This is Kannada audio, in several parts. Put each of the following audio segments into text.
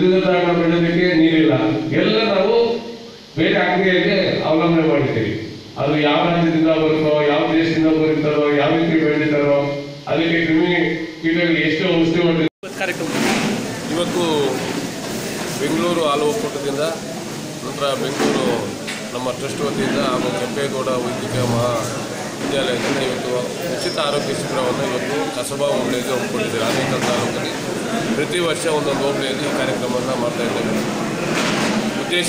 ದ್ವಿದಳ ಬೆಳೆಯೋದಕ್ಕೆ ನೀರಿಲ್ಲ ಎಲ್ಲ ನಾವು ಬೇರೆ ಅಂಗಡಿಯಲ್ಲಿ ಅವಲಂಬನೆ ಮಾಡಿದ್ದೀವಿ ಅದು ಯಾವ ರಾಜ್ಯದಿಂದ ಬರುತ್ತೋ ಯಾವ ದೇಶದಿಂದ ಬರುತ್ತಾರೋ ಯಾವ ರೀತಿ ಬೆಳೀತಾರೋ ಅದಕ್ಕೆ ಕ್ರಿಮಿ ಕೀಟಗಳಿಗೆ ಎಷ್ಟು ಔಷಧಿ ಹೊಡೆದ ಕಾರ್ಯಕ್ರಮ ಇವತ್ತು ಬೆಂಗಳೂರು ಹಾಲು ಒಕ್ಕೂಟದಿಂದ ನಂತರ ಬೆಂಗಳೂರು ನಮ್ಮ ಟ್ರಸ್ಟ್ ವತಿಯಿಂದ ಹಾಗೂ ಕೆಂಪೇಗೌಡ ವೈದ್ಯಕೀಯ ಮಹಾ ವಿದ್ಯಾಲಯದಿಂದ ಇವತ್ತು ಉಚಿತ ಆರೋಗ್ಯ ಶಿಬಿರವನ್ನು ಇವತ್ತು ಕಸಬಾ ಹೋಬಳಿಗೆ ಹಮ್ಮಿಕೊಂಡಿದ್ದಾರೆ ಆನೇಕಲ್ ತಾಲೂಕಲ್ಲಿ ಪ್ರತಿ ವರ್ಷ ಒಂದೊಂದು ಹೋಬಳಿಯಲ್ಲಿ ಈ ಕಾರ್ಯಕ್ರಮವನ್ನು ಮಾಡ್ತಾ ಇದ್ದೇವೆ ಉದ್ದೇಶ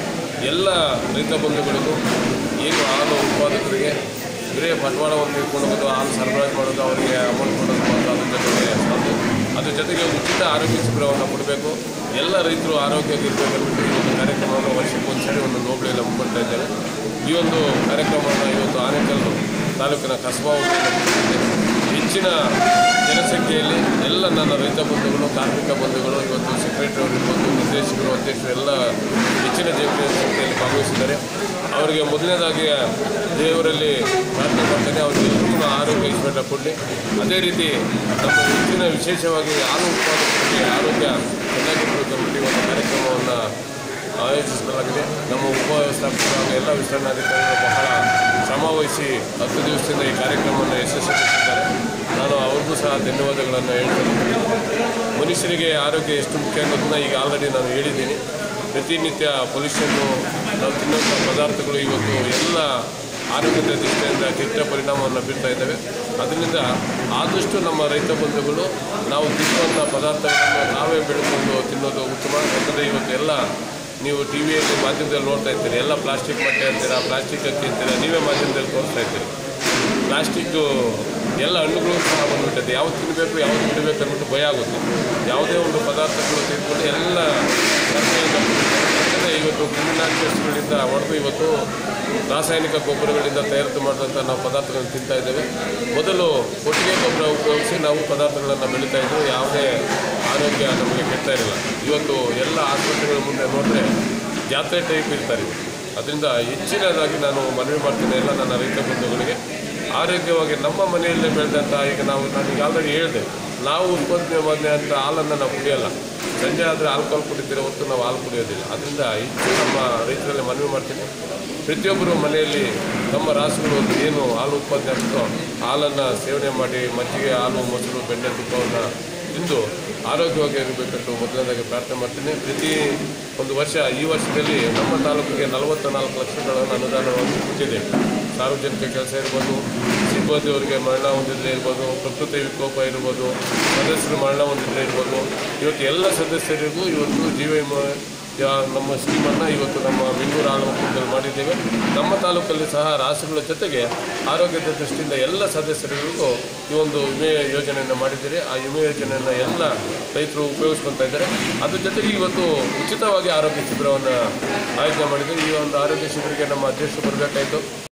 ಎಲ್ಲ ರೈತ ಬಂಧುಗಳಿಗೂ ಏನು ಹಾಲು ಉತ್ಪಾದಕರಿಗೆ ಬರೀ ಬಂಡವಾಳವನ್ನು ಇಟ್ಕೊಂಡು ಹೋಗೋದು ಹಾಲು ಸರಬರಾಜು ಮಾಡೋದು ಅವರಿಗೆ ಅಮೌಂಟ್ ಕೊಡೋದು ಮಾತ್ರ ಅದ್ರ ಜೊತೆಗೆ ಸಾಲದು ಅದ್ರ ಜೊತೆಗೆ ಉಚಿತ ಆರೋಗ್ಯ ಶಿಬಿರವನ್ನು ಕೊಡಬೇಕು ಎಲ್ಲ ರೈತರು ಆರೋಗ್ಯವಾಗಿರಬೇಕಂತ ಈ ಒಂದು ಕಾರ್ಯಕ್ರಮವನ್ನು ವರ್ಷಕ್ಕೆ ಒಂದ್ಸರಿ ಒಂದು ಹೋಬಳಿಯಲ್ಲಿ ಹಮ್ಮಿಕೊಳ್ತಾ ಇದ್ದೇವೆ ಈ ಒಂದು ಕಾರ್ಯಕ್ರಮವನ್ನು ಇವತ್ತು ಆನೇಕಲ್ ತಾಲೂಕಿನ ಕಸಬಾ ಹೋಬಳಿಯಲ್ಲಿ ಹಮ್ಮಿಕೊಂಡಿದ್ದೇವೆ. ಹೆಚ್ಚಿನ ಜನಸಂಖ್ಯೆಯಲ್ಲಿ ಎಲ್ಲ ನನ್ನ ರೈತ ಬಂಧುಗಳು ಕಾರ್ಮಿಕ ಬಂಧುಗಳು ಇವತ್ತು ಸೆಕ್ರೆಟರಿ ಅವರು ಇರ್ಬೋದು ನಿರ್ದೇಶಕರು ಅಧ್ಯಕ್ಷರು ಎಲ್ಲ ಹೆಚ್ಚಿನ ಜನಸಂಖ್ಯೆಯಲ್ಲಿ ಭಾಗವಹಿಸಿದ್ದಾರೆ ಅವರಿಗೆ ಮೊದಲನೇದಾಗಿ ದೇವರಲ್ಲಿ ಪ್ರಾರ್ಥನೆ ಮಾಡ್ತೇನೆ ಅವರಿಗೆಲ್ಲರಿಗೂ ಆರೋಗ್ಯ ಐಶ್ವರ್ಯ ಕೊಡಲಿ ಅದೇ ರೀತಿ ನಮ್ಮ ಹೆಚ್ಚಿನ ವಿಶೇಷವಾಗಿ ಹಾಲು ಉತ್ಪಾದಕರಿಗೆ ಆರೋಗ್ಯ ಚೆನ್ನಾಗಿರಬೇಕು ಅಂದ್ಬಿಟ್ಟು ಈ ಒಂದು ಕಾರ್ಯಕ್ರಮವನ್ನು ಆಯೋಜಿಸಲಾಗಿದೆ ನಮ್ಮ ಉಪವ್ಯವಸ್ಥಾಪಕರಾದ ಎಲ್ಲ ವಿಸ್ತರಣಾಧಿಕಾರಿಗಳು ಬಹಳ ಶ್ರಮ ವಹಿಸಿ ಹತ್ತು ದಿವಸದಿಂದ ಈ ಕಾರ್ಯಕ್ರಮವನ್ನು ಯಶಸ್ವಿಗೊಳಿಸಿದ್ದಾರೆ ನಾನು ಅವ್ರಿಗೂ ಸಹ ಧನ್ಯವಾದಗಳನ್ನು ಹೇಳ್ತೇನೆ ಮನುಷ್ಯರಿಗೆ ಆರೋಗ್ಯ ಎಷ್ಟು ಮುಖ್ಯ ಅನ್ನೋದನ್ನ ಈಗ ಆಲ್ರೆಡಿ ನಾನು ಹೇಳಿದ್ದೀನಿ ಪ್ರತಿನಿತ್ಯ ಪೊಲ್ಯೂಷನ್ನು ನಾವು ತಿನ್ನುವಂಥ ಪದಾರ್ಥಗಳು ಇವತ್ತು ಎಲ್ಲ ಆರೋಗ್ಯದ ದೃಷ್ಟಿಯಿಂದ ಕೆಟ್ಟ ಪರಿಣಾಮವನ್ನು ಬೀರ್ತಾ ಇದ್ದಾವೆ ಅದರಿಂದ ಆದಷ್ಟು ನಮ್ಮ ರೈತ ಬಂಧುಗಳು ನಾವು ತಿನ್ನುವಂಥ ಪದಾರ್ಥಗಳನ್ನು ನಾವೇ ಬೆಳೆದುಕೊಂಡು ತಿನ್ನೋದು ಉತ್ತಮ ಯಾಕಂದರೆ ಇವತ್ತು ಎಲ್ಲ ನೀವು ಟಿ ವಿಯಲ್ಲಿ ಮಾಧ್ಯಮದಲ್ಲಿ ನೋಡ್ತಾ ಇರ್ತೀರಿ ಎಲ್ಲ ಪ್ಲಾಸ್ಟಿಕ್ ಬಟ್ಟೆ ಅಂತೀರಾ ಪ್ಲಾಸ್ಟಿಕ್ ಅಕ್ಕಿ ಅಂತೀರಾ ನೀವೇ ಮಾಧ್ಯಮದಲ್ಲಿ ತೋರಿಸ್ತಾ ಇರ್ತೀರಿ ಪ್ಲಾಸ್ಟಿಕ್ಕು ಎಲ್ಲ ಹಣ್ಣುಗಳು ಸಹ ಬಂದ್ಬಿಟ್ಟಿದೆ ಯಾವ್ದು ತಿನ್ನಬೇಕು ಯಾವ್ದು ಬಿಡಬೇಕು ಅಂದ್ಬಿಟ್ಟು ಭಯ ಆಗುತ್ತೆ ಯಾವುದೇ ಒಂದು ಪದಾರ್ಥಗಳು ತಿಂದ್ಕೊಂಡು ಎಲ್ಲ ಸರಕಾರದಿಂದ ಯಾಕಂದರೆ ಇವತ್ತು ಕ್ರಿಮಿನಾಶಕಗಳಿಂದ ಹೊಡೆದು ಇವತ್ತು ರಾಸಾಯನಿಕ ಗೊಬ್ಬರಗಳಿಂದ ತಯಾರು ಮಾಡಿದಂಥ ನಾವು ಪದಾರ್ಥಗಳನ್ನು ತಿಂತಾ ಇದ್ದೇವೆ ಮೊದಲು ಕೊಟ್ಟಿಗೆ ಗೊಬ್ಬರ ಉಪಯೋಗಿಸಿ ನಾವು ಪದಾರ್ಥಗಳನ್ನು ಬೆಳೀತಾ ಇದ್ವು ಯಾವುದೇ ಆರೋಗ್ಯ ನಮಗೆ ಕೆಡ್ತಾ ಇರಲಿಲ್ಲ ಇವತ್ತು ಎಲ್ಲ ಆಸ್ಪತ್ರೆಗಳ ಮುಂದೆ ನೋಡಿದ್ರೆ ಜಾತ್ರೆ ಟೈಪ್ ಇರ್ತಾರೆ ಅದರಿಂದ ಹೆಚ್ಚಿನದಾಗಿ ನಾನು ಮನವಿ ಮಾಡ್ತೀನಿ ಎಲ್ಲ ನನ್ನ ರೈತ ಬಂಧುಗಳಿಗೆ ಆರೋಗ್ಯವಾಗಿ ನಮ್ಮ ಮನೆಯಲ್ಲೇ ಬೆಳೆದಂಥ ಈಗ ನಾವು ನಾನು ಈಗ ಆಲ್ರೆಡಿ ಹೇಳಿದೆ ನಾವು ಉತ್ಪಾದನೆ ಮಾಡಿದಂಥ ಹಾಲನ್ನು ನಾವು ಕುಡಿಯೋಲ್ಲ ಸಂಜೆ ಆದರೆ ಆಲ್ಕೋಹಾಲ್ ಕುಡಿತೀರ ಹೊತ್ತು ನಾವು ಹಾಲು ಕುಡಿಯೋದಿಲ್ಲ ಅದರಿಂದ ಹೆಚ್ಚು ನಮ್ಮ ರೈತರಲ್ಲಿ ಮನವಿ ಮಾಡ್ತೀನಿ ಪ್ರತಿಯೊಬ್ಬರು ಮನೆಯಲ್ಲಿ ತಮ್ಮ ರಾಸುಗಳು ಏನು ಹಾಲು ಉತ್ಪಾದನೆ ಆಗ್ತೋ ಹಾಲನ್ನು ಸೇವನೆ ಮಾಡಿ ಮಜ್ಜಿಗೆ ಹಾಲು ಮೊಸರು ಬೆಣ್ಣೆ ತುಪ್ಪವನ್ನು ತಿಂದು ಆರೋಗ್ಯವಾಗಿ ಇರಬೇಕಂತ ಮೊದಲನೇದಾಗಿ ಪ್ರಾರ್ಥನೆ ಮಾಡ್ತೀನಿ ಪ್ರತಿ ಒಂದು ವರ್ಷ ಈ ವರ್ಷದಲ್ಲಿ ನಮ್ಮ ತಾಲೂಕಿಗೆ ನಲವತ್ತ ನಾಲ್ಕು ಲಕ್ಷಗಳನ್ನು ಅನುದಾನವನ್ನು ಕೊಟ್ಟಿದೆ ಸಾರ್ವಜನಿಕ ಕೆಲಸ ಇರ್ಬೋದು ಸಿಬ್ಬಂದಿಯವರಿಗೆ ಮರಣ ಹೊಂದಿದ್ರೆ ಇರ್ಬೋದು ಪ್ರಕೃತಿ ವಿಕೋಪ ಇರ್ಬೋದು ಸದಸ್ಯರು ಮರಣ ಹೊಂದಿದ್ರೆ ಇರ್ಬೋದು ಇವತ್ತು ಎಲ್ಲ ಸದಸ್ಯರಿಗೂ ಇವತ್ತು ಜೀವ ವಿಮೆ ಯಾ- ನಮ್ಮ ಸ್ಕೀಮನ್ನು ಇವತ್ತು ನಮ್ಮ ಬೆಂಗಳೂರು ಹಾಲು ಒಕ್ಕೂಟದಲ್ಲಿ ಮಾಡಿದ್ದೇವೆ ನಮ್ಮ ತಾಲೂಕಲ್ಲಿ ಸಹ ರಾಸುಗಳ ಜೊತೆಗೆ ಆರೋಗ್ಯದ ದೃಷ್ಟಿಯಿಂದ ಎಲ್ಲ ಸದಸ್ಯರಿಗೂ ಈ ಒಂದು ವಿಮೆ ಯೋಜನೆಯನ್ನು ಮಾಡಿದ್ದೀರಿ ಆ ವಿಮೆ ಯೋಜನೆಯನ್ನು ಎಲ್ಲ ರೈತರು ಉಪಯೋಗಿಸ್ಕೊತಾ ಇದ್ದಾರೆ ಅದ್ರ ಜೊತೆಗೆ ಇವತ್ತು ಉಚಿತವಾಗಿ ಆರೋಗ್ಯ ಶಿಬಿರವನ್ನು ಆಯೋಜನೆ ಮಾಡಿದ್ದೀವಿ ಈ ಒಂದು ಆರೋಗ್ಯ ಶಿಬಿರಕ್ಕೆ ನಮ್ಮ ಅಧ್ಯಕ್ಷರು ಬರಬೇಕಾಯಿತು